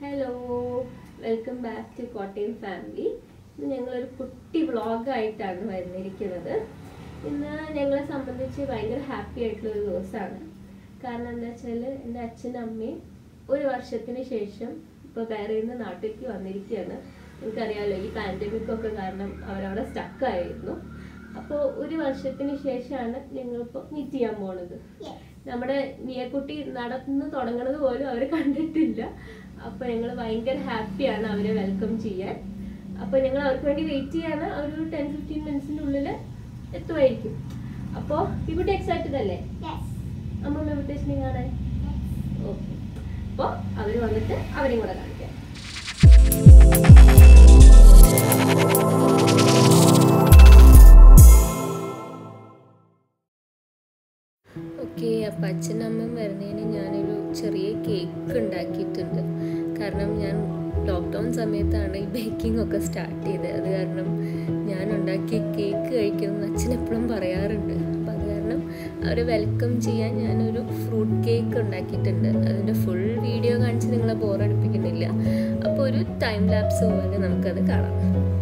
Hello welcome back to Kottayam family ഇന്ന് ഞങ്ങളൊരു കുട്ടി വ്ളോഗായിട്ടാണ് വരുന്നിരിക്കുന്നത് ഇന്ന് ഞങ്ങളെ സംബന്ധിച്ച് ഭയങ്കര ഹാപ്പി ആയിട്ടുള്ള ഒരു ദിവസമാണ് കാരണം എന്താ വെച്ചാൽ എൻ്റെ അച്ഛനും അമ്മയും ഒരു വർഷത്തിന് ശേഷം ഇപ്പോൾ വേറെ നിന്ന് നാട്ടിലേക്ക് വന്നിരിക്കുകയാണ് നിങ്ങൾക്കറിയാമല്ലോ ഈ പാൻഡമിക് ഒക്കെ കാരണം അവരവിടെ സ്റ്റക്കായിരുന്നു അപ്പോൾ ഒരു വർഷത്തിന് ശേഷമാണ് ഞങ്ങളിപ്പോൾ മീറ്റ് ചെയ്യാൻ പോണത് നമ്മുടെ മിയക്കുട്ടി നടന്ന് തുടങ്ങണത് പോലും അവർ കണ്ടിട്ടില്ല അപ്പൊ ഞങ്ങൾ ഭയങ്കര ഹാപ്പിയാണ് അവരെ വെൽക്കം ചെയ്യാൻ അപ്പൊ ഞങ്ങൾ അവർക്ക് വേണ്ടി വെയിറ്റ് ചെയ്യാണ് ഒരു ടെൻ ഫിഫ്റ്റീൻ മിനിറ്റ്സിന്റെ ഉള്ളിൽ എത്തുമായിരിക്കും അപ്പോ ഇവിടെ എക്സൈറ്റഡ് അല്ലേ അമ്മ ഇൻവിറ്റേഷൻ കാണാൻ ഓക്കെ അപ്പോൾ അവർ വന്നിട്ട് അവരെയും കൂടെ കാണിക്കാം ഓക്കെ അപ്പം അച്ഛനും അമ്മയും വരുന്നതിന് ഞാനൊരു ചെറിയ കേക്ക് ഉണ്ടാക്കിയിട്ടുണ്ട് കാരണം ഞാൻ ലോക്ക്ഡൗൺ സമയത്താണ് ഈ ബേക്കിംഗ് ഒക്കെ സ്റ്റാർട്ട് ചെയ്തത് അത് കാരണം ഞാൻ ഉണ്ടാക്കിയ കേക്ക് കഴിക്കുമെന്ന് അച്ഛൻ എപ്പോഴും പറയാറുണ്ട് അപ്പം അത് കാരണം അവരെ വെൽക്കം ചെയ്യാൻ ഞാനൊരു ഫ്രൂട്ട് കേക്ക് ഉണ്ടാക്കിയിട്ടുണ്ട് അതിൻ്റെ ഫുൾ വീഡിയോ കാണിച്ച് നിങ്ങളെ ബോറടിപ്പിക്കുന്നില്ല അപ്പോൾ ഒരു ടൈം ലാപ്സ് പോലെ നമുക്കത് കാണാം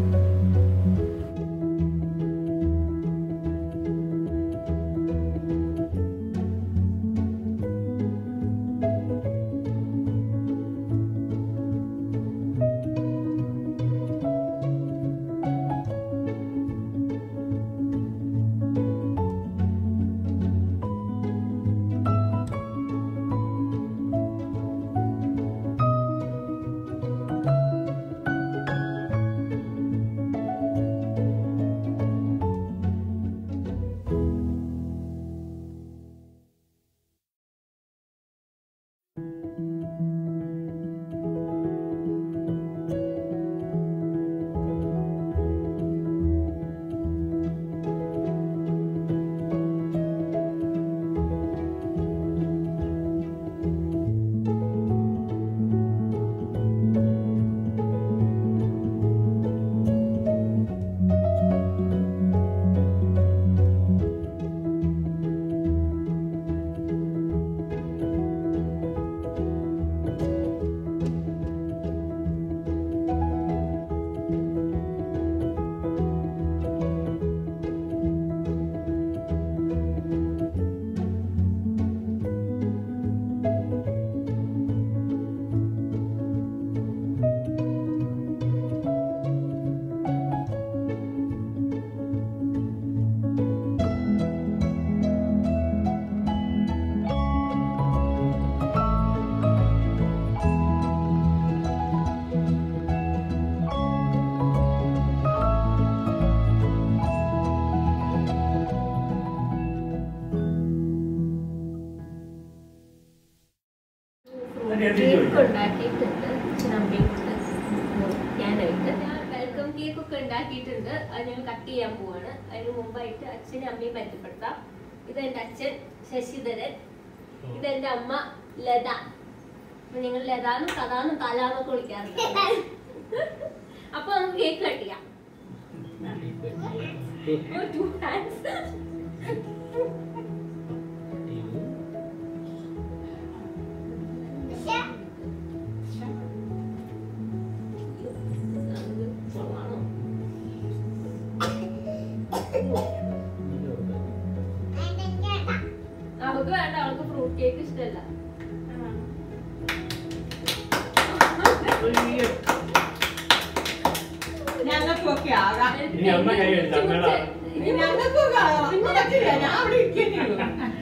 കേക്ക് ഉണ്ടാക്കിയിട്ടുണ്ട് അച്ഛനമ്മയും ഞാനായിട്ട് ഞാൻ വെൽക്കം കേക്ക് ഒക്കെ ഉണ്ടാക്കിയിട്ടുണ്ട് അത് ഞങ്ങൾ കട്ട് ചെയ്യാൻ പോവാണ് അതിന് മുമ്പായിട്ട് അച്ഛനും അമ്മയും പരിചയപ്പെടുത്താം ഇത് എൻ്റെ അച്ഛൻ ശശിധരൻ ഇത് എൻ്റെ അമ്മ ലത അപ്പൊ നിങ്ങൾ ലതാന്നും കഥാന്നും കലാന്നൊക്കെ വിളിക്കാറുണ്ട് അപ്പൊ നമുക്ക് കേക്ക് കട്ട് ചെയ്യാം Oh, two hands. അത് കൊള്ളാമോ? അവൾക്ക് വേണ്ട അവൾക്ക് ഫ്രൂട്ട് കേക്ക് ഇഷ്ടമല്ല ഞങ്ങൾക്കൊക്കെ ആകാം ഇനി അമ്മ കൈ എടുത്ത് അമ്മയുടെ ഇനി ഞങ്ങൾക്കൊക്കെ ആകാം പറ്റില്ല ഞാൻ അവിടെ ഇരിക്കുന്നുള്ളൂ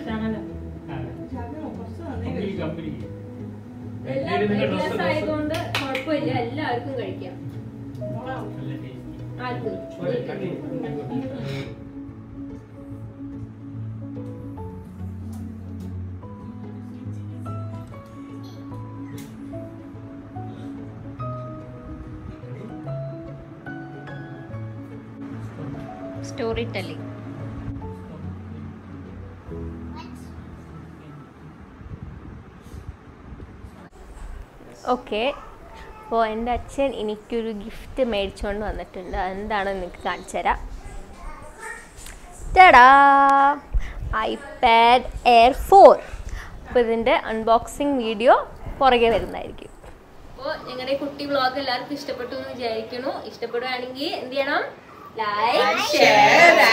ഈ കമ്പനി എല്ലാം വ്യത്യാസം ആയതുകൊണ്ട് കുഴപ്പമില്ല എല്ലാവർക്കും കഴിക്കാം നല്ല ടേസ്റ്റി ആർക്കും സ്റ്റോറി ടെല്ലിംഗ് ഓക്കെ അപ്പോൾ എൻ്റെ അച്ഛൻ എനിക്കൊരു ഗിഫ്റ്റ് മേടിച്ചുകൊണ്ട് വന്നിട്ടുണ്ട് അതെന്താണെന്ന് നിങ്ങൾക്ക് കാണിച്ചു തരാം ടടാ ഐപാഡ് എയർ ഫോർ അപ്പോൾ ഇതിൻ്റെ അൺബോക്സിങ് വീഡിയോ പുറകെ വരുന്നതായിരിക്കും അപ്പോൾ ഞങ്ങളുടെ ഈ കുട്ടി വ്ളോഗ് എല്ലാവർക്കും ഇഷ്ടപ്പെട്ടു എന്ന് വിചാരിക്കണു ഇഷ്ടപ്പെടുകയാണെങ്കിൽ എന്ത് ചെയ്യണം ലൈക്ക് share